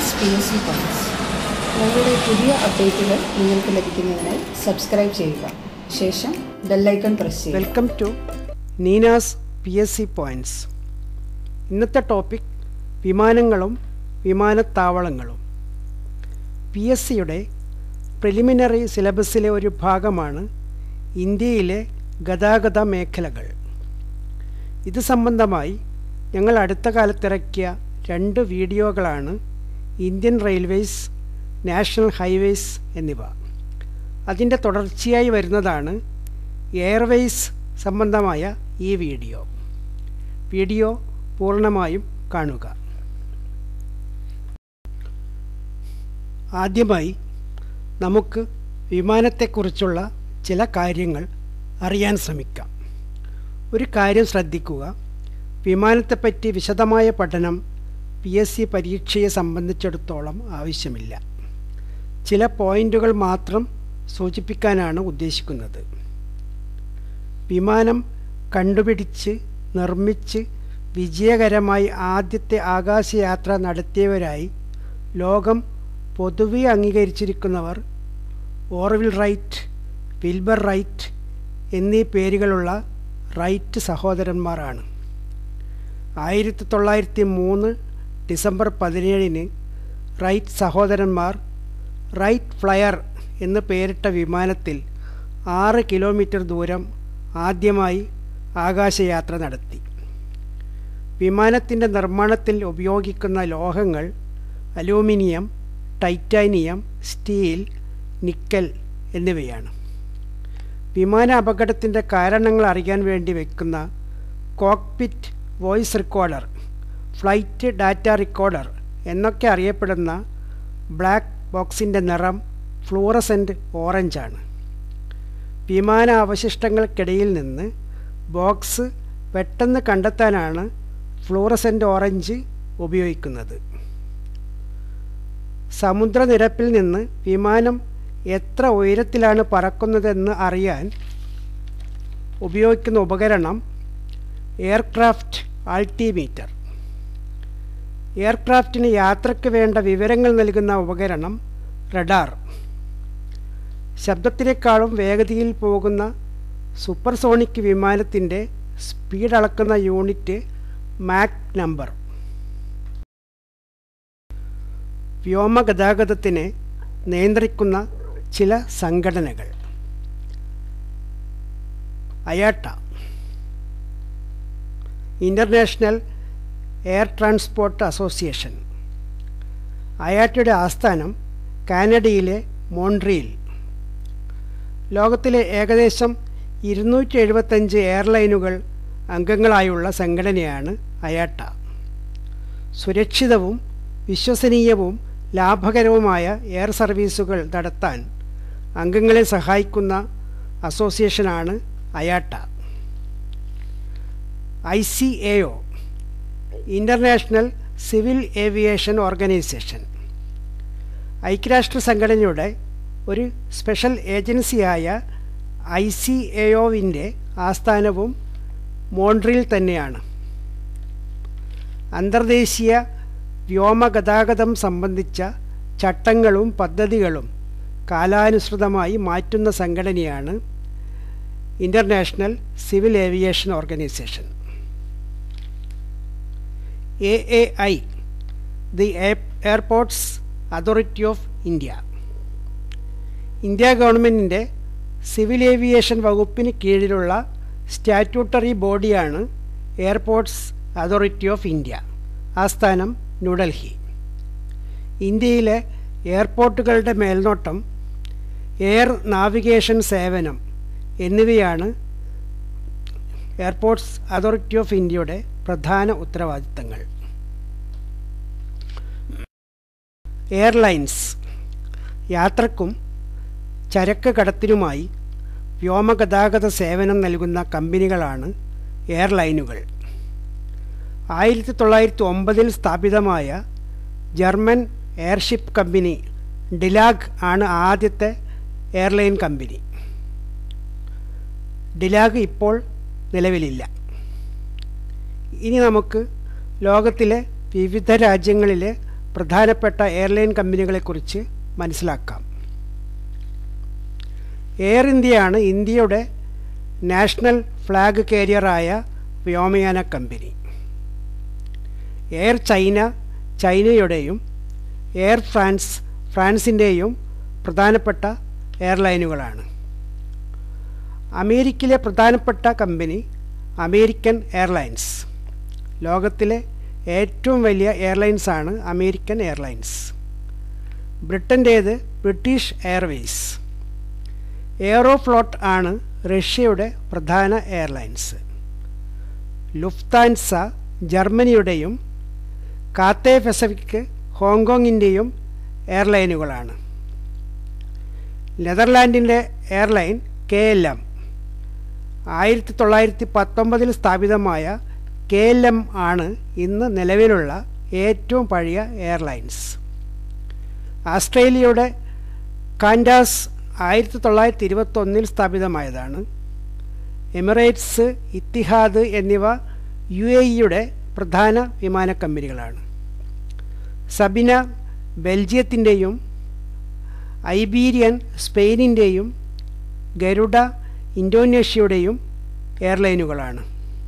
നീനാസ് P S C points ഞങ്ങളുടെ പുതിയ അപ്ഡേറ്റുകൾ നിങ്ങൾക്ക് ലഭിക്കുന്നതിനായി സബ്സ്ക്രൈബ് ചെയ്യുക ശേഷം ബെല്ലൈക്കൺ പ്രസ് ചെയ്യുക welcome to Neena's P S C points ഇന്നത്തെ ടോപ്പിക് വിമാനങ്ങളും വിമാനത്താവളങ്ങളും പി എസ് സിയുടെ പ്രിലിമിനറി സിലബസിലെ ഒരു ഭാഗമാണ് ഇന്ത്യയിലെ ഗതാഗത മേഖലകൾ ഇത് സംബന്ധമായി ഞങ്ങൾ അടുത്ത കാലത്തിറക്കിയ രണ്ട് വീഡിയോകളാണ് ഇന്ത്യൻ റെയിൽവേസ് നാഷണൽ ഹൈവേസ് എന്നിവ അതിൻ്റെ തുടർച്ചയായി വരുന്നതാണ് എയർവേസ് സംബന്ധമായ ഈ വീഡിയോ വീഡിയോ പൂർണ്ണമായും കാണുക ആദ്യമായി നമുക്ക് വിമാനത്തെക്കുറിച്ചുള്ള ചില കാര്യങ്ങൾ അറിയാൻ ശ്രമിക്കാം ഒരു കാര്യം ശ്രദ്ധിക്കുക വിമാനത്തെപ്പറ്റി വിശദമായ പഠനം പി എസ് സി പരീക്ഷയെ സംബന്ധിച്ചിടത്തോളം ആവശ്യമില്ല ചില പോയിന്റുകൾ മാത്രം സൂചിപ്പിക്കാനാണ് ഉദ്ദേശിക്കുന്നത് വിമാനം കണ്ടുപിടിച്ച് നിർമ്മിച്ച് വിജയകരമായി ആദ്യത്തെ ആകാശയാത്ര നടത്തിയവരായി ലോകം പൊതുവെ അംഗീകരിച്ചിരിക്കുന്നവർ ഓർവിൽ റൈറ്റ് വിൽബർ റൈറ്റ് എന്നീ പേരുകളുള്ള റൈറ്റ് സഹോദരന്മാരാണ് ആയിരത്തി തൊള്ളായിരത്തി മൂന്ന് ഡിസംബർ പതിനേഴിന് റൈറ്റ് സഹോദരന്മാർ റൈറ്റ് ഫ്ലയർ എന്ന് പേരിട്ട വിമാനത്തിൽ ആറ് കിലോമീറ്റർ ദൂരം ആദ്യമായി ആകാശയാത്ര നടത്തി വിമാനത്തിൻ്റെ നിർമ്മാണത്തിൽ ഉപയോഗിക്കുന്ന ലോഹങ്ങൾ അലൂമിനിയം ടൈറ്റാനിയം സ്റ്റീൽ നിക്കൽ എന്നിവയാണ് വിമാന അപകടത്തിൻ്റെ കാരണങ്ങൾ അറിയാൻ വേണ്ടി വയ്ക്കുന്ന cockpit voice recorder flight data recorder എന്നൊക്കെ അറിയപ്പെടുന്ന ബ്ലാക്ക് ബോക്സിൻ്റെ നിറം ഫ്ലൂറസെൻ്റ് ഓറഞ്ചാണ് വിമാന അവശിഷ്ടങ്ങൾക്കിടയിൽ നിന്ന് ബോക്സ് പെട്ടെന്ന് കണ്ടെത്താനാണ് ഫ്ലൂറസെൻ്റ് ഓറഞ്ച് ഉപയോഗിക്കുന്നത് സമുദ്രനിരപ്പിൽ നിന്ന് വിമാനം എത്ര ഉയരത്തിലാണ് പറക്കുന്നതെന്ന് അറിയാൻ ഉപയോഗിക്കുന്ന ഉപകരണം എയർക്രാഫ്റ്റ് ആൾട്ടിമീറ്റർ എയർക്രാഫ്റ്റിന് യാത്രയ്ക്ക് വേണ്ട വിവരങ്ങൾ നൽകുന്ന ഉപകരണം റഡാർ ശബ്ദത്തിനേക്കാളും വേഗതയിൽ പോകുന്ന സൂപ്പർസോണിക് വിമാനത്തിൻ്റെ സ്പീഡ് അളക്കുന്ന യൂണിറ്റ് മാക് നമ്പർ വ്യോമഗതാഗതത്തിനെ നിയന്ത്രിക്കുന്ന ചില സംഘടനകൾ IATA international air transport association അയാട്ടയുടെ ആസ്ഥാനം കാനഡയിലെ മോൺട്രിയിൽ ലോകത്തിലെ ഏകദേശം ഇരുന്നൂറ്റി എഴുപത്തഞ്ച് എയർലൈനുകൾ അംഗങ്ങളായുള്ള സംഘടനയാണ് അയാട്ട സുരക്ഷിതവും വിശ്വസനീയവും ലാഭകരവുമായ എയർ സർവീസുകൾ നടത്താൻ അംഗങ്ങളെ സഹായിക്കുന്ന അസോസിയേഷനാണ് IATA I C A O international civil aviation organisation ഐക്യരാഷ്ട്ര സംഘടനയുടെ ഒരു സ്പെഷ്യൽ ഏജൻസിയായ ഐ സി എ ഒവിൻ്റെ ആസ്ഥാനവും മോൺട്രിയിൽ തന്നെയാണ് അന്തർദേശീയ വ്യോമഗതാഗതം സംബന്ധിച്ച ചട്ടങ്ങളും പദ്ധതികളും കാലാനുസൃതമായി മാറ്റുന്ന സംഘടനയാണ് international civil aviation organisation A A I the airports authority of India India ഗവൺമെൻറ്റിൻ്റെ സിവിൽ ഏവിയേഷൻ വകുപ്പിന് കീഴിലുള്ള സ്റ്റാറ്റ്യൂട്ടറി ബോഡിയാണ് എയർപോർട്ട്സ് അതോറിറ്റി ഓഫ് ഇന്ത്യ ആസ്ഥാനം ന്യൂഡൽഹി ഇന്ത്യയിലെ എയർപോർട്ടുകളുടെ മേൽനോട്ടം എയർ നാവിഗേഷൻ സേവനം എന്നിവയാണ് എയർപോർട്ട്സ് അതോറിറ്റി ഓഫ് ഇന്ത്യയുടെ പ്രധാന ഉത്തരവാദിത്തങ്ങൾ എയർലൈൻസ് യാത്രക്കും ചരക്ക് കടത്തിനുമായി വ്യോമഗതാഗത സേവനം നൽകുന്ന കമ്പനികളാണ് എയർലൈനുകൾ ആയിരത്തി തൊള്ളായിരത്തി ഒമ്പതിൽ സ്ഥാപിതമായ ജർമ്മൻ എയർഷിപ്പ് കമ്പനി ഡിലാഗ് ആണ് ആദ്യത്തെ എയർലൈൻ കമ്പനി ഡിലാഗ് ഇപ്പോൾ നിലവിലില്ല ഇനി നമുക്ക് ലോകത്തിലെ വിവിധ രാജ്യങ്ങളിലെ പ്രധാനപ്പെട്ട എയർലൈൻ കമ്പനികളെക്കുറിച്ച് മനസ്സിലാക്കാം എയർ ഇന്ത്യയാണ് ഇന്ത്യയുടെ നാഷണൽ ഫ്ലാഗ് കാരിയറായ വ്യോമയാന കമ്പനി എയർ ചൈന ചൈനയുടെയും എയർ ഫ്രാൻസ് ഫ്രാൻസിൻ്റെയും പ്രധാനപ്പെട്ട എയർലൈനുകളാണ് അമേരിക്കയിലെ പ്രധാനപ്പെട്ട കമ്പനി അമേരിക്കൻ എയർലൈൻസ് ലോകത്തിലെ ഏറ്റവും വലിയ എയർലൈൻസാണ് അമേരിക്കൻ എയർലൈൻസ് ബ്രിട്ടൻ്റേത് ബ്രിട്ടീഷ് എയർവേസ് എയറോഫ്ലോട്ട് ആണ് റഷ്യയുടെ പ്രധാന എയർലൈൻസ് ലുഫ്താൻസ ജർമ്മനിയുടെയും കാത്തേ പെസഫിക് ഹോങ്കോങ്ങിൻ്റെയും എയർലൈനുകളാണ് നെതർലാൻഡിൻ്റെ എയർലൈൻ കെ എൽ എം ആയിരത്തി തൊള്ളായിരത്തി പത്തൊമ്പതിൽ സ്ഥാപിതമായ കെ എൽ എം ആണ് ഇന്ന് നിലവിലുള്ള ഏറ്റവും പഴയ എയർലൈൻസ് ആസ്ട്രേലിയയുടെ കാൻഡാസ് ആയിരത്തി തൊള്ളായിരത്തി ഇരുപത്തൊന്നിൽ സ്ഥാപിതമായതാണ് എമിറേറ്റ്സ് ഇത്തിഹാദ് എന്നിവ യു എ ഇയുടെ പ്രധാന വിമാന കമ്പനികളാണ് സബിന ബെൽജിയത്തിൻ്റെയും ഐബീരിയൻ സ്പെയിനിൻ്റെയും ഗരുഡ ഇന്തോനേഷ്യയുടെയും എയർലൈനുകളാണ്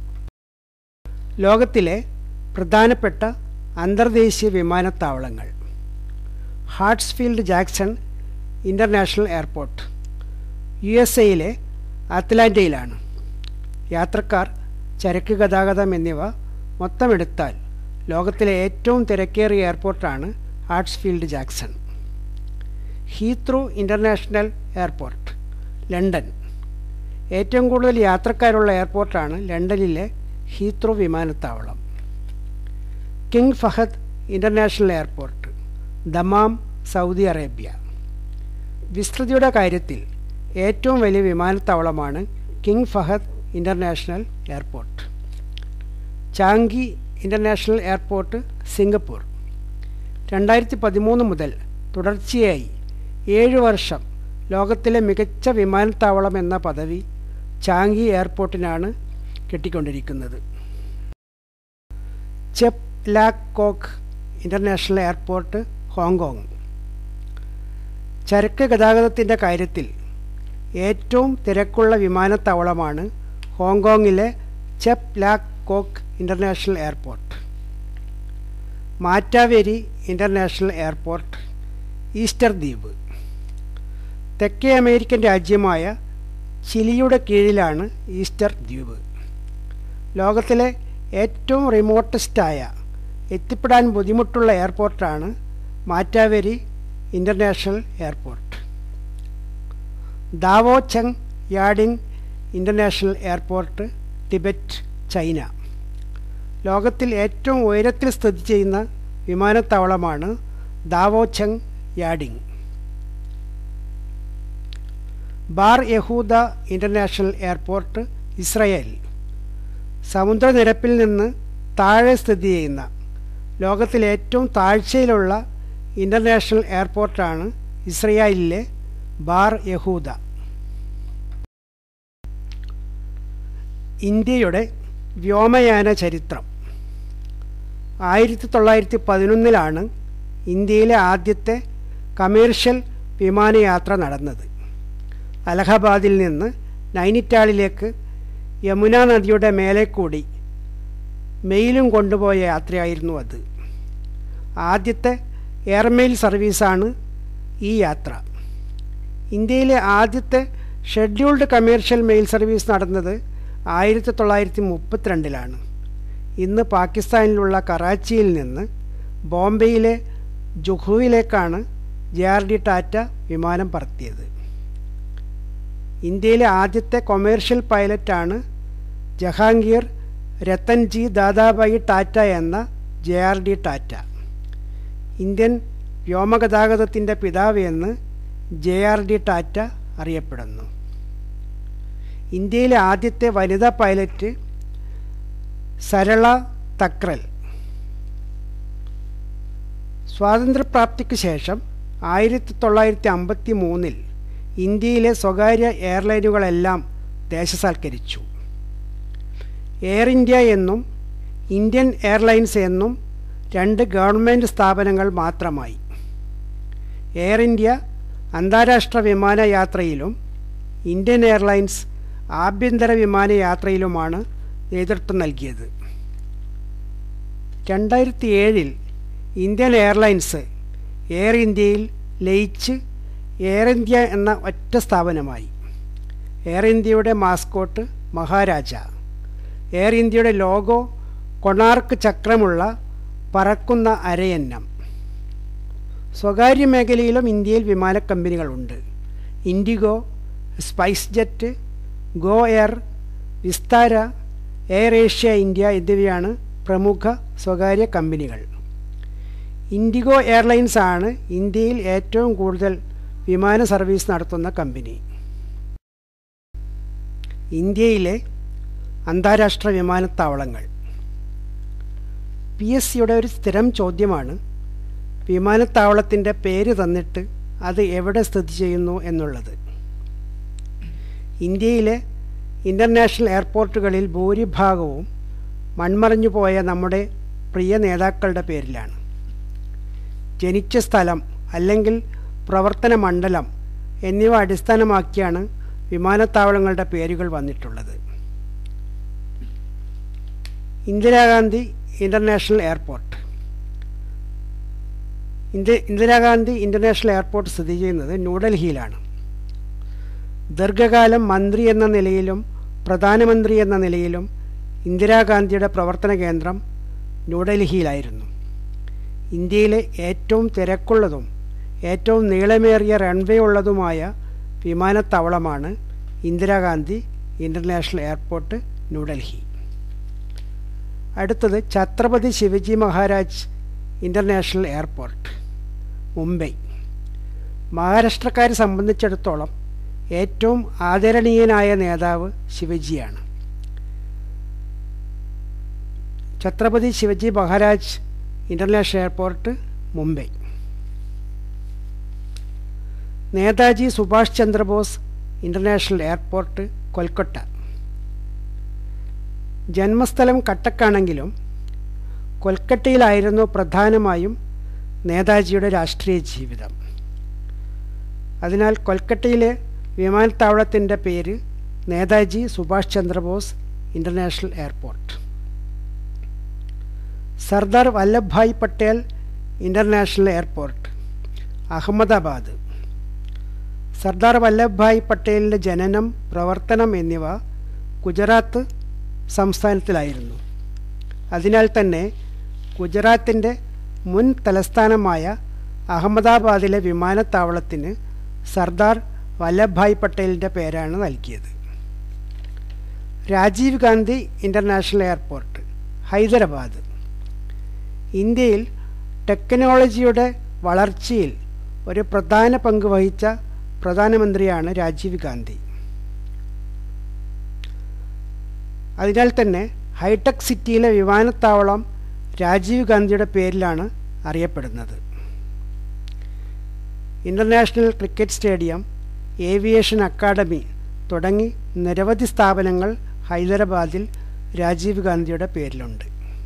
ലോകത്തിലെ പ്രധാനപ്പെട്ട അന്തർദേശീയ വിമാനത്താവളങ്ങൾ Hartsfield Jackson international airport U S എയിലെ അറ്റ്ലാന്റയിലാണ് യാത്രക്കാർ ചരക്ക് ഗതാഗതം എന്നിവ മൊത്തമെടുത്താൽ ലോകത്തിലെ ഏറ്റവും തിരക്കേറിയ എയർപോർട്ടാണ് Hartsfield Jackson Heathrow international airport London ഏറ്റവും കൂടുതൽ യാത്രക്കാരുള്ള എയർപോർട്ടാണ് ലണ്ടനിലെ ഹീത്രൂ വിമാനത്താവളം King Fahd international airport Dammam Saudi Arabia വിസ്തൃതിയുടെ കാര്യത്തിൽ ഏറ്റവും വലിയ വിമാനത്താവളമാണ് King Fahd international airport Changi international airport Singapore രണ്ടായിരത്തി പതിമൂന്ന് മുതൽ തുടർച്ചയായി ഏഴ് വർഷം ലോകത്തിലെ മികച്ച വിമാനത്താവളം എന്ന പദവി ചാങ്കി എയർപോർട്ടിനാണ് കിട്ടിക്കൊണ്ടിരിക്കുന്നത് Chek Lap Kok international airport Hong ചരക്ക് ഗതാഗതത്തിൻ്റെ കാര്യത്തിൽ ഏറ്റവും തിരക്കുള്ള വിമാനത്താവളമാണ് ഹോങ്കോങ്ങിലെ Chek Lap Kok international airport Mataveri international airport Easter ദ്വീപ് തെക്കേ അമേരിക്കൻ രാജ്യമായ ചിലിയുടെ കീഴിലാണ് ഈസ്റ്റർ ദ്വീപ് ലോകത്തിലെ ഏറ്റവും റിമോട്ടസ്റ്റായ എത്തിപ്പെടാൻ ബുദ്ധിമുട്ടുള്ള എയർപോർട്ടാണ് Mataveri international airport Daocheng Yading international airport Tibet China ലോകത്തിൽ ഏറ്റവും ഉയരത്തിൽ സ്ഥിതി ചെയ്യുന്ന വിമാനത്താവളമാണ് Daocheng Yading Bar Yehuda international airport Israel സമുദ്രനിരപ്പിൽ നിന്ന് താഴെ സ്ഥിതി ചെയ്യുന്ന ലോകത്തിലെ ഏറ്റവും താഴ്ചയിലുള്ള ഇൻ്റർനാഷണൽ എയർപോർട്ടാണ് ഇസ്രയേലിലെ ബാർ യഹൂദ ഇന്ത്യയുടെ വ്യോമയാന ചരിത്രം ആയിരത്തി തൊള്ളായിരത്തി പതിനൊന്നിലാണ് ഇന്ത്യയിലെ ആദ്യത്തെ കമേർഷ്യൽ വിമാനയാത്ര നടന്നത് അലഹബാദിൽ നിന്ന് നൈനിറ്റാളിലേക്ക് യമുന നദിയുടെ മേലെ കൂടി മെയിലും കൊണ്ടുപോയ യാത്രയായിരുന്നു അത് ആദ്യത്തെ എയർമെയിൽ സർവീസാണ് ഈ യാത്ര ഇന്ത്യയിലെ ആദ്യത്തെ ഷെഡ്യൂൾഡ് കമേർഷ്യൽ മെയിൽ സർവീസ് നടന്നത് ആയിരത്തി തൊള്ളായിരത്തി മുപ്പത്തിരണ്ടിലാണ് ഇന്ന് പാകിസ്ഥാനിലുള്ള കറാച്ചിയിൽ നിന്ന് ബോംബെയിലെ ജുഹുവിലേക്കാണ് ജെ ആർ ഡി ടാറ്റ വിമാനം പറത്തിയത് ഇന്ത്യയിലെ ആദ്യത്തെ കൊമേർഷ്യൽ പൈലറ്റാണ് ജഹാംഗീർ രത്തൻജി ദാദാബായി ടാറ്റ എന്ന J R D Tata Indian വ്യോമഗതാഗതത്തിൻ്റെ പിതാവ് എന്ന് ജെ ആർ ഡി ടാറ്റ അറിയപ്പെടുന്നു ഇന്ത്യയിലെ ആദ്യത്തെ വനിതാ പൈലറ്റ് സരള തക്രൽ സ്വാതന്ത്ര്യപ്രാപ്തിക്ക് ശേഷം ആയിരത്തി തൊള്ളായിരത്തി അമ്പത്തി മൂന്നിൽ ഇന്ത്യയിലെ സ്വകാര്യ എയർലൈനുകളെല്ലാം ദേശസാൽക്കരിച്ചു എയർ ഇന്ത്യ എന്നും ഇന്ത്യൻ എയർലൈൻസ് എന്നും രണ്ട് ഗവൺമെൻറ് സ്ഥാപനങ്ങൾ മാത്രമായി എയർ ഇന്ത്യ അന്താരാഷ്ട്ര വിമാനയാത്രയിലും ഇന്ത്യൻ എയർലൈൻസ് ആഭ്യന്തര വിമാനയാത്രയിലുമാണ് നേതൃത്വം നൽകിയത് രണ്ടായിരത്തി ഏഴിൽ ഇന്ത്യൻ എയർലൈൻസ് എയർ ഇന്ത്യയിൽ ലയിച്ച് എയർ ഇന്ത്യ എന്ന ഒറ്റ സ്ഥാപനമായി എയർ ഇന്ത്യയുടെ മാസ്കോട്ട് മഹാരാജ എയർ ഇന്ത്യയുടെ ലോഗോ കൊണാർക്ക് ചക്രമുള്ള പറക്കുന്ന അരയന്നം സ്വകാര്യ മേഖലയിലും ഇന്ത്യയിൽ വിമാന കമ്പനികളുണ്ട് IndiGo spice jet go air Vistara air Asia India എന്നിവയാണ് പ്രമുഖ സ്വകാര്യ കമ്പനികൾ ഇൻഡിഗോ എയർലൈൻസ് ആണ് ഇന്ത്യയിൽ ഏറ്റവും കൂടുതൽ വിമാന സർവീസ് നടത്തുന്ന കമ്പനി ഇന്ത്യയിലെ അന്താരാഷ്ട്ര വിമാനത്താവളങ്ങൾ പി എസ് സിയുടെ ഒരു സ്ഥിരം ചോദ്യമാണ് വിമാനത്താവളത്തിൻ്റെ പേര് തന്നിട്ട് അത് എവിടെ സ്ഥിതി ചെയ്യുന്നു എന്നുള്ളത് ഇന്ത്യയിലെ ഇൻ്റർനാഷണൽ എയർപോർട്ടുകളിൽ ഭൂരിഭാഗവും മൺമറഞ്ഞു പോയ നമ്മുടെ പ്രിയ നേതാക്കളുടെ പേരിലാണ് ജനിച്ച സ്ഥലം അല്ലെങ്കിൽ പ്രവർത്തന മണ്ഡലം എന്നിവ അടിസ്ഥാനമാക്കിയാണ് വിമാനത്താവളങ്ങളുടെ പേരുകൾ വന്നിട്ടുള്ളത് Indira Gandhi international airport India Indira Gandhi international airport സ്ഥിതി ചെയ്യുന്നത് ന്യൂഡൽഹിയിലാണ് ദീർഘകാലം മന്ത്രി എന്ന നിലയിലും പ്രധാനമന്ത്രി എന്ന നിലയിലും ഇന്ദിരാഗാന്ധിയുടെ പ്രവർത്തന കേന്ദ്രം ന്യൂഡൽഹിയിലായിരുന്നു ഇന്ത്യയിലെ ഏറ്റവും തിരക്കുള്ളതും ഏറ്റവും നീളമേറിയ റൺവേ ഉള്ളതുമായ വിമാനത്താവളമാണ് ഇന്ദിരാഗാന്ധി ഇൻ്റർനാഷണൽ എയർപോർട്ട് ന്യൂഡൽഹി അടുത്തത് ഛത്രപതി ശിവജി മഹാരാജ് ഇൻ്റർനാഷണൽ എയർപോർട്ട് മുംബൈ മഹാരാഷ്ട്രക്കാരെ സംബന്ധിച്ചിടത്തോളം ഏറ്റവും ആദരണീയനായ നേതാവ് ശിവജിയാണ് Chhatrapati Shivaji Maharaj international airport Mumbai Netaji Subhash Chandrabose international airport Kolkata ജന്മസ്ഥലം കട്ടക്കാണെങ്കിലും കൊൽക്കത്തയിലായിരുന്നു പ്രധാനമായും നേതാജിയുടെ രാഷ്ട്രീയ ജീവിതം അതിനാൽ കൊൽക്കത്തയിലെ വിമാനത്താവളത്തിൻ്റെ പേര് Netaji Subhash Chandrabose international airport Sardar Vallabhbhai Patel international airport Ahmedabad Sardar Vallabhbhai പട്ടേലിൻ്റെ ജനനം പ്രവർത്തനം എന്നിവ ഗുജറാത്ത് സംസ്ഥാനത്തിലായിരുന്നു അതിനാൽ തന്നെ ഗുജറാത്തിൻ്റെ മുൻ തലസ്ഥാനമായ അഹമ്മദാബാദിലെ വിമാനത്താവളത്തിന് സർദാർ വല്ലഭ്ഭായ് പട്ടേലിൻ്റെ പേരാണ് നൽകിയത് രാജീവ് ഗാന്ധി ഇൻ്റർനാഷണൽ എയർപോർട്ട് ഹൈദരാബാദ് ഇന്ത്യയിൽ ടെക്നോളജിയുടെ വളർച്ചയിൽ ഒരു പ്രധാന പങ്ക് വഹിച്ച പ്രധാനമന്ത്രിയാണ് രാജീവ് ഗാന്ധി അതിനാൽ തന്നെ ഹൈടെക് സിറ്റിയിലെ വിമാനത്താവളം രാജീവ് ഗാന്ധിയുടെ പേരിലാണ് അറിയപ്പെടുന്നത് international cricket stadium aviation academy തുടങ്ങി നിരവധി സ്ഥാപനങ്ങൾ ഹൈദരാബാദിൽ രാജീവ് ഗാന്ധിയുടെ പേരിലുണ്ട്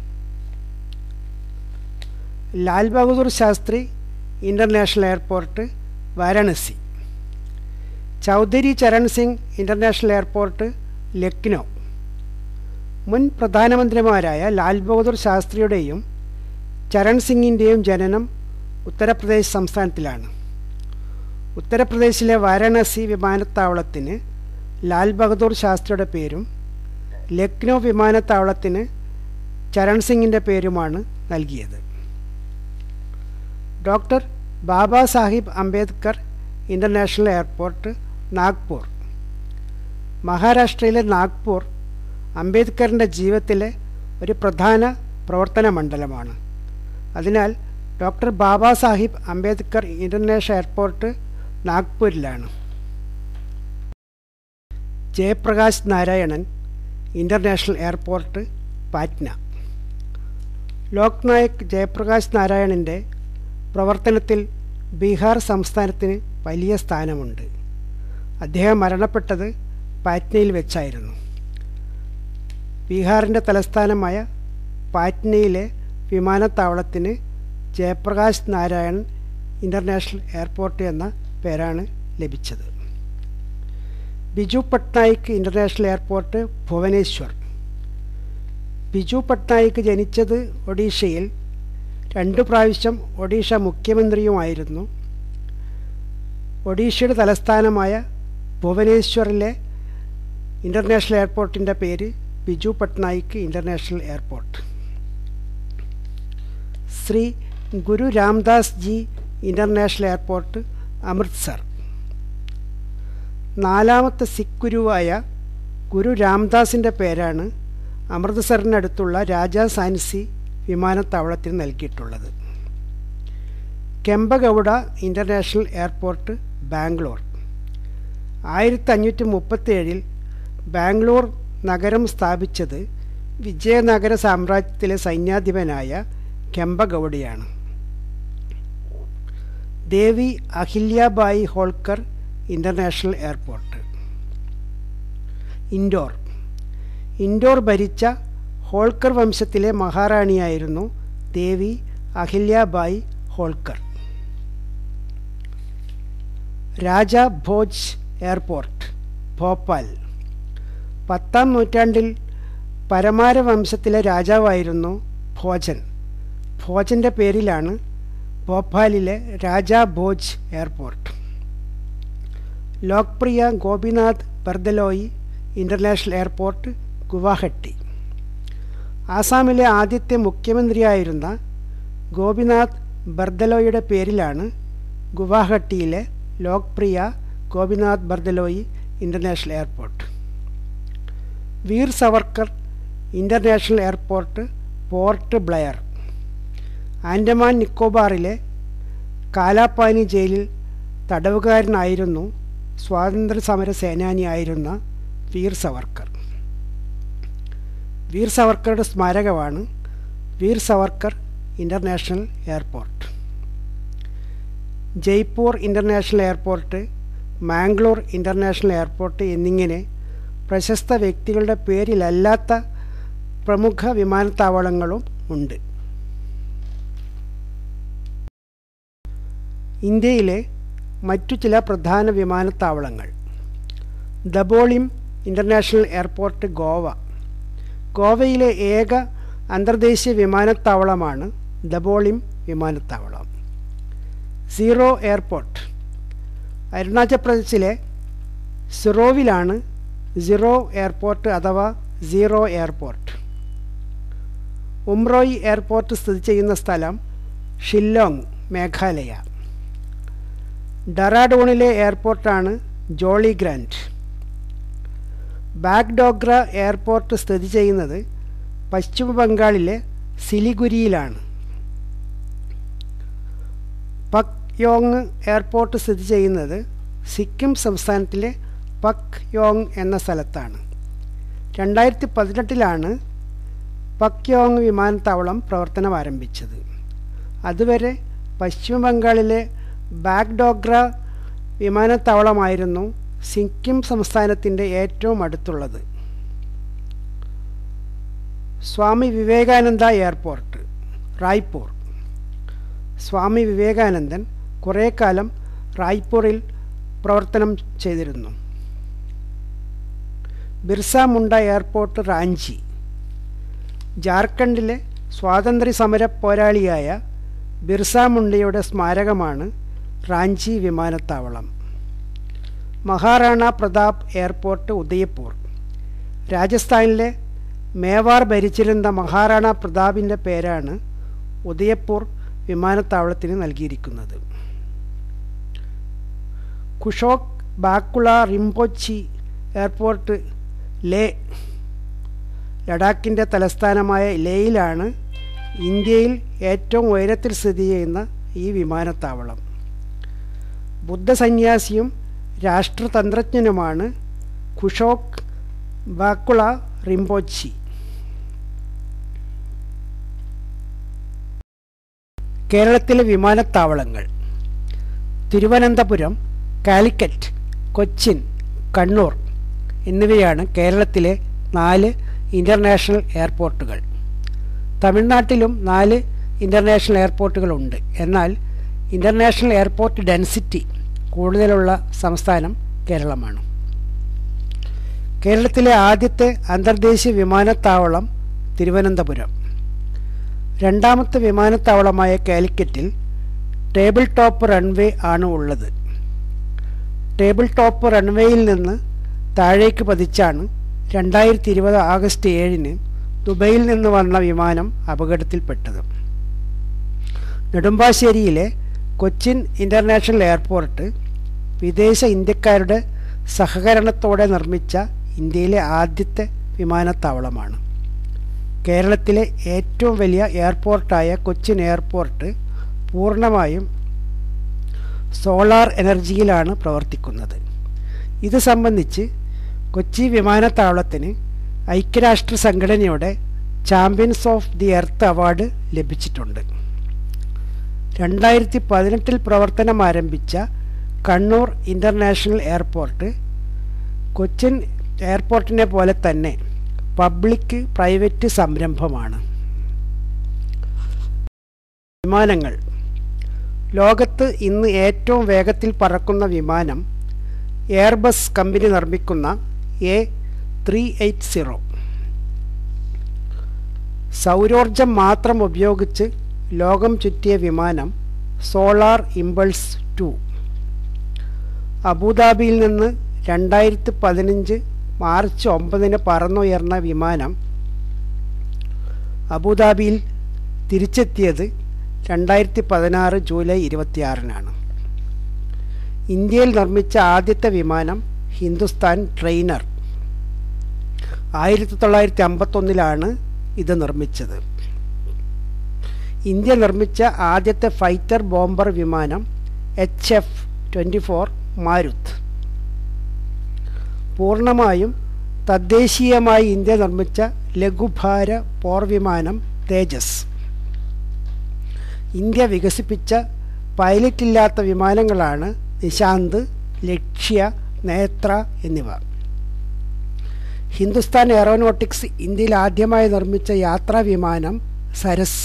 Lal Bahadur Shastri international airport Varanasi Chaudhary Charan Singh international airport Lucknow മുൻ പ്രധാനമന്ത്രിമാരായ ലാൽ ബഹദൂർ ശാസ്ത്രിയുടെയും ചരൺ സിംഗിൻ്റെയും ജനനം ഉത്തർപ്രദേശ് സംസ്ഥാനത്തിലാണ് ഉത്തർപ്രദേശിലെ വാരാണസി വിമാനത്താവളത്തിന് ലാൽ ബഹദൂർ ശാസ്ത്രിയുടെ പേരും ലക്നൗ വിമാനത്താവളത്തിന് ചരൺ സിംഗിൻ്റെ പേരുമാണ് നൽകിയത് doctor Baba Saheb Ambedkar international airport Nagpur മഹാരാഷ്ട്രയിലെ നാഗ്പൂർ അംബേദ്കറിൻ്റെ ജീവിതത്തിലെ ഒരു പ്രധാന പ്രവർത്തന മണ്ഡലമാണ് അതിനാൽ doctor Baba Saheb Ambedkar international airport നാഗ്പൂരിലാണ് ജയപ്രകാശ് നാരായണൻ ഇൻ്റർനാഷണൽ എയർപോർട്ട് പാറ്റ്ന ലോക്നായക് ജയപ്രകാശ് നാരായണൻ്റെ പ്രവർത്തനത്തിൽ ബീഹാർ സംസ്ഥാനത്തിന് വലിയ സ്ഥാനമുണ്ട് അദ്ദേഹം മരണപ്പെട്ടത് പാറ്റ്നയിൽ വെച്ചായിരുന്നു ബീഹാറിൻ്റെ തലസ്ഥാനമായ പാറ്റ്നയിലെ വിമാനത്താവളത്തിന് ജയപ്രകാശ് നാരായൺ ഇൻ്റർനാഷണൽ എയർപോർട്ട് എന്ന പേരാണ് ലഭിച്ചത് ബിജു പട്നായിക് ഇൻ്റർനാഷണൽ എയർപോർട്ട് ഭുവനേശ്വർ ബിജു പട്നായിക് ജനിച്ചത് ഒഡീഷയിൽ രണ്ടു പ്രാവശ്യം ഒഡീഷ മുഖ്യമന്ത്രിയുമായിരുന്നു ഒഡീഷയുടെ തലസ്ഥാനമായ ഭുവനേശ്വറിലെ ഇൻ്റർനാഷണൽ എയർപോർട്ടിൻ്റെ പേര് Biju Patnaik international airport Shri Guru Ramdas ji international airport Amritsar നാലാമത്തെ സിഖ് ഗുരുവായ ഗുരു രാംദാസിൻ്റെ പേരാണ് അമൃത്സറിനടുത്തുള്ള രാജാ സാൻസി വിമാനത്താവളത്തിന് നൽകിയിട്ടുള്ളത് കെമ്പഗൗഡ ഇൻ്റർനാഷണൽ എയർപോർട്ട് ബാംഗ്ലൂർ ആയിരത്തി അഞ്ഞൂറ്റി മുപ്പത്തേഴിൽ ബാംഗ്ലൂർ നഗരം സ്ഥാപിച്ചത് വിജയനഗര സാമ്രാജ്യത്തിലെ സൈന്യാധിപനായ കെമ്പഗൗഡയാണ് ദേവി അഹില്യാബായി ഹോൾക്കർ ഇൻ്റർനാഷണൽ എയർപോർട്ട് ഇൻഡോർ ഇൻഡോർ ഭരിച്ച ഹോൾക്കർ വംശത്തിലെ മഹാറാണിയായിരുന്നു ദേവി അഹില്യാബായി ഹോൾക്കർ രാജ ഭോജ് എയർപോർട്ട് ഭോപ്പാൽ പത്താം നൂറ്റാണ്ടിൽ പരമാര വംശത്തിലെ രാജാവായിരുന്നു ഭോജൻ ഭോജൻ്റെ പേരിലാണ് ഭോപ്പാലിലെ Raja Bhoj airport Lokpriya Gopinath Bordoloi international airport Guwahati ആസാമിലെ ആദ്യത്തെ മുഖ്യമന്ത്രിയായിരുന്ന ഗോപിനാഥ് ബർദലോയുടെ പേരിലാണ് ഗുവാഹട്ടിയിലെ Lokpriya Gopinath Bordoloi international airport Veer Savarkar international airport Port Blair Andaman നിക്കോബാറിലെ കാലാപ്പാനി ജയിലിൽ തടവുകാരനായിരുന്നു സ്വാതന്ത്ര്യ സമര സേനാനിയായിരുന്ന വീർ സവർക്കർ വീർ സവർക്കറുടെ സ്മാരകമാണ് Veer Savarkar international airport Jaipur international airport Mangalore international airport എന്നിങ്ങനെ പ്രശസ്ത വ്യക്തികളുടെ പേരിലല്ലാത്ത പ്രമുഖ വിമാനത്താവളങ്ങളും ഉണ്ട് ഇന്ത്യയിലെ മറ്റു ചില പ്രധാന വിമാനത്താവളങ്ങൾ ദബോളിം ഇൻ്റർനാഷണൽ എയർപോർട്ട് ഗോവ ഗോവയിലെ ഏക അന്തർദേശീയ വിമാനത്താവളമാണ് ദബോളിം വിമാനത്താവളം സീറോ എയർപോർട്ട് അരുണാചൽ പ്രദേശിലെ സിറോവിലാണ് സിറോ എയർപോർട്ട് അഥവാ സീറോ എയർപോർട്ട് ഉംറോയ് എയർപോർട്ട് സ്ഥിതി ചെയ്യുന്ന സ്ഥലം ഷില്ലോങ് മേഘാലയ ഡറാഡൂണിലെ എയർപോർട്ടാണ് ജോളി ഗ്രാൻഡ് ബാഗ്ഡോഗ്ര എയർപോർട്ട് സ്ഥിതി ചെയ്യുന്നത് പശ്ചിമ ബംഗാളിലെ സിലിഗുരിയിലാണ് പക് യോങ് എയർപോർട്ട് സ്ഥിതി ചെയ്യുന്നത് സിക്കിം സംസ്ഥാനത്തിലെ പക് യോങ് എന്ന സ്ഥലത്താണ് രണ്ടായിരത്തി പതിനെട്ടിലാണ് പക് യോങ് വിമാനത്താവളം പ്രവർത്തനം ആരംഭിച്ചത് അതുവരെ പശ്ചിമ ബംഗാളിലെ ബാഗ്ഡോഗ്ര വിമാനത്താവളമായിരുന്നു സിക്കിം സംസ്ഥാനത്തിൻ്റെ ഏറ്റവും അടുത്തുള്ളത് സ്വാമി വിവേകാനന്ദ എയർപോർട്ട് റായ്പൂർ സ്വാമി വിവേകാനന്ദൻ കുറേ കാലം റായ്പൂറിൽ പ്രവർത്തനം ചെയ്തിരുന്നു ബിർസ മുണ്ട എയർപോർട്ട് റാഞ്ചി ജാർഖണ്ഡിലെ സ്വാതന്ത്ര്യ സമര പോരാളിയായ ബിർസ മുണ്ടയുടെ സ്മാരകമാണ് റാഞ്ചി വിമാനത്താവളം മഹാറാണ പ്രതാപ് എയർപോർട്ട് ഉദയപൂർ രാജസ്ഥാനിലെ മേവാർ ഭരിച്ചിരുന്ന മഹാറാണ പ്രതാപിൻ്റെ പേരാണ് ഉദയപൂർ വിമാനത്താവളത്തിന് നൽകിയിരിക്കുന്നത് കുഷോക്ക് ബാക്കുള റിംപോച്ചി എയർപോർട്ട് ലേ ലഡാക്കിൻ്റെ തലസ്ഥാനമായ ലേയിലാണ് ഇന്ത്യയിൽ ഏറ്റവും ഉയരത്തിൽ സ്ഥിതി ചെയ്യുന്ന ഈ വിമാനത്താവളം ബുദ്ധസന്യാസിയും രാഷ്ട്രതന്ത്രജ്ഞനുമാണ് കുഷോക്ക് ബാക്കുള റിംപോച്ചി കേരളത്തിലെ വിമാനത്താവളങ്ങൾ തിരുവനന്തപുരം കാലിക്കറ്റ് കൊച്ചിൻ കണ്ണൂർ എന്നിവയാണ് കേരളത്തിലെ നാല് ഇൻ്റർനാഷണൽ എയർപോർട്ടുകൾ തമിഴ്നാട്ടിലും നാല് ഇൻ്റർനാഷണൽ എയർപോർട്ടുകളുണ്ട് എന്നാൽ ഇൻ്റർനാഷണൽ എയർപോർട്ട് ഡെൻസിറ്റി കൂടുതലുള്ള സംസ്ഥാനം കേരളമാണ് കേരളത്തിലെ ആദ്യത്തെ അന്തർദേശീയ വിമാനത്താവളം തിരുവനന്തപുരം രണ്ടാമത്തെ വിമാനത്താവളമായ കാലിക്കറ്റിൽ ടേബിൾ ടോപ്പ് റൺവേ ആണ് ഉള്ളത് ടേബിൾ ടോപ്പ് റൺവേയിൽ നിന്ന് താഴേക്ക് പതിച്ചാണ് രണ്ടായിരത്തി ഇരുപത് ആഗസ്റ്റ് ഏഴിന് ദുബൈയിൽ നിന്ന് വന്ന വിമാനം അപകടത്തിൽപ്പെട്ടത് നെടുമ്പാശ്ശേരിയിലെ കൊച്ചിൻ ഇൻ്റർനാഷണൽ എയർപോർട്ട് വിദേശ ഇന്ത്യക്കാരുടെ സഹകരണത്തോടെ നിർമ്മിച്ച ഇന്ത്യയിലെ ആദ്യത്തെ വിമാനത്താവളമാണ് കേരളത്തിലെ ഏറ്റവും വലിയ എയർപോർട്ടായ കൊച്ചിൻ എയർപോർട്ട് പൂർണ്ണമായും സോളാർ എനർജിയിലാണ് പ്രവർത്തിക്കുന്നത് ഇത് സംബന്ധിച്ച് കൊച്ചി വിമാനത്താവളത്തിന് ഐക്യരാഷ്ട്ര സംഘടനയുടെ champions of the earth award ലഭിച്ചിട്ടുണ്ട് രണ്ടായിരത്തി പതിനെട്ടിൽ പ്രവർത്തനം ആരംഭിച്ച കണ്ണൂർ ഇൻ്റർനാഷണൽ എയർപോർട്ട് കൊച്ചിൻ എയർപോർട്ടിനെ പോലെ തന്നെ പബ്ലിക് പ്രൈവറ്റ് സംരംഭമാണ് വിമാനങ്ങൾ ലോകത്ത് ഇന്ന് ഏറ്റവും വേഗത്തിൽ പറക്കുന്ന വിമാനം എയർബസ് കമ്പനി നിർമ്മിക്കുന്ന എ ത്രീ എയ്റ്റ് സീറോ സൗരോർജം മാത്രം ഉപയോഗിച്ച് ലോകം ചുറ്റിയ വിമാനം സോളാർ ഇമ്പൾസ് ടു അബുദാബിയിൽ നിന്ന് രണ്ടായിരത്തി പതിനഞ്ച് മാർച്ച് ഒമ്പതിന് പറന്നുയർന്ന വിമാനം അബുദാബിയിൽ തിരിച്ചെത്തിയത് രണ്ടായിരത്തി പതിനാറ് ജൂലൈ ഇരുപത്തിയാറിനാണ് ഇന്ത്യയിൽ നിർമ്മിച്ച ആദ്യത്തെ വിമാനം ഹിന്ദുസ്ഥാൻ ട്രെയിനർ ആയിരത്തി തൊള്ളായിരത്തി അമ്പത്തൊന്നിലാണ് ഇത് നിർമ്മിച്ചത് ഇന്ത്യ നിർമ്മിച്ച ആദ്യത്തെ ഫൈറ്റർ ബോംബർ വിമാനം H F twenty four Marut പൂർണ്ണമായും തദ്ദേശീയമായി ഇന്ത്യ നിർമ്മിച്ച ലഘുഭാര പോർവിമാനം തേജസ് ഇന്ത്യ വികസിപ്പിച്ച പൈലറ്റില്ലാത്ത വിമാനങ്ങളാണ് നിശാന്ത് ലക്ഷ്യ നേത്ര എന്നിവ ഹിന്ദുസ്ഥാൻ എയറോനോട്ടിക്സ് ഇന്ത്യയിൽ ആദ്യമായി നിർമ്മിച്ച യാത്രാ വിമാനം സരസ്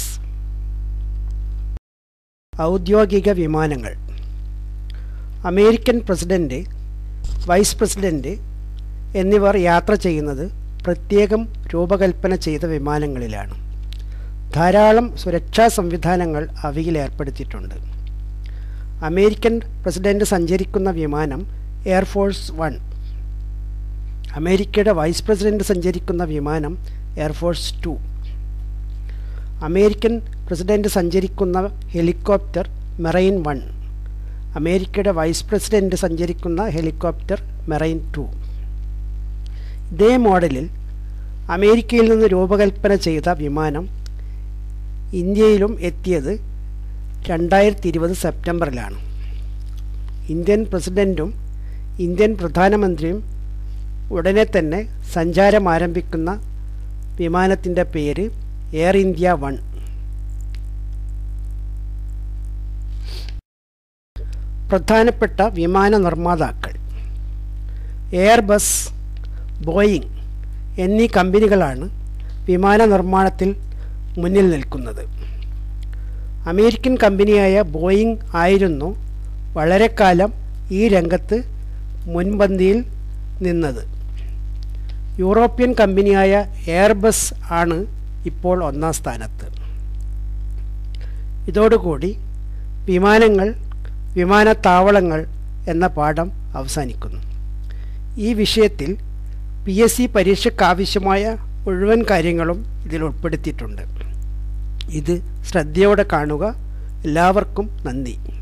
ഔദ്യോഗിക വിമാനങ്ങൾ അമേരിക്കൻ പ്രസിഡന്റ് വൈസ് പ്രസിഡന്റ് എന്നിവർ യാത്ര ചെയ്യുന്നത് പ്രത്യേകം രൂപകൽപ്പന ചെയ്ത വിമാനങ്ങളിലാണ് ധാരാളം സുരക്ഷാ സംവിധാനങ്ങൾ അവയിൽ ഏർപ്പെടുത്തിയിട്ടുണ്ട് അമേരിക്കൻ പ്രസിഡന്റ് സഞ്ചരിക്കുന്ന വിമാനം എയർഫോഴ്സ് വൺ അമേരിക്കയുടെ വൈസ് പ്രസിഡന്റ് സഞ്ചരിക്കുന്ന വിമാനം എയർഫോഴ്സ് ടു അമേരിക്കൻ പ്രസിഡന്റ് സഞ്ചരിക്കുന്ന ഹെലികോപ്റ്റർ മെറൈൻ വൺ അമേരിക്കയുടെ വൈസ് പ്രസിഡന്റ് സഞ്ചരിക്കുന്ന ഹെലികോപ്റ്റർ മെറൈൻ ടു ഇതേ മോഡലിൽ അമേരിക്കയിൽ നിന്ന് രൂപകൽപ്പന ചെയ്ത വിമാനം ഇന്ത്യയിലും എത്തിയത് രണ്ടായിരത്തി ഇരുപത് സെപ്റ്റംബറിലാണ് ഇന്ത്യൻ പ്രസിഡൻറ്റും ഇന്ത്യൻ പ്രധാനമന്ത്രിയും ഉടനെ തന്നെ സഞ്ചാരം ആരംഭിക്കുന്ന വിമാനത്തിൻ്റെ പേര് എയർ ഇന്ത്യ വൺ പ്രധാനപ്പെട്ട വിമാന നിർമ്മാതാക്കൾ എയർബസ് ബോയിങ് എന്നീ കമ്പനികളാണ് വിമാന നിർമ്മാണത്തിൽ മുന്നിൽ നിൽക്കുന്നത് അമേരിക്കൻ കമ്പനിയായ ബോയിങ് ആയിരുന്നു വളരെക്കാലം ഈ രംഗത്ത് മുൻപന്തിയിൽ നിന്നത് യൂറോപ്യൻ കമ്പനിയായ എയർബസ് ആണ് ഇപ്പോൾ ഒന്നാം സ്ഥാനത്ത് ഇതോടുകൂടി വിമാനങ്ങൾ വിമാനത്താവളങ്ങൾ എന്ന പാഠം അവസാനിക്കുന്നു ഈ വിഷയത്തിൽ പി എസ് സി പരീക്ഷയ്ക്കാവശ്യമായ മുഴുവൻ കാര്യങ്ങളും ഇതിൽ ഉൾപ്പെടുത്തിയിട്ടുണ്ട് ഇത് ശ്രദ്ധയോടെ കാണുക എല്ലാവർക്കും നന്ദി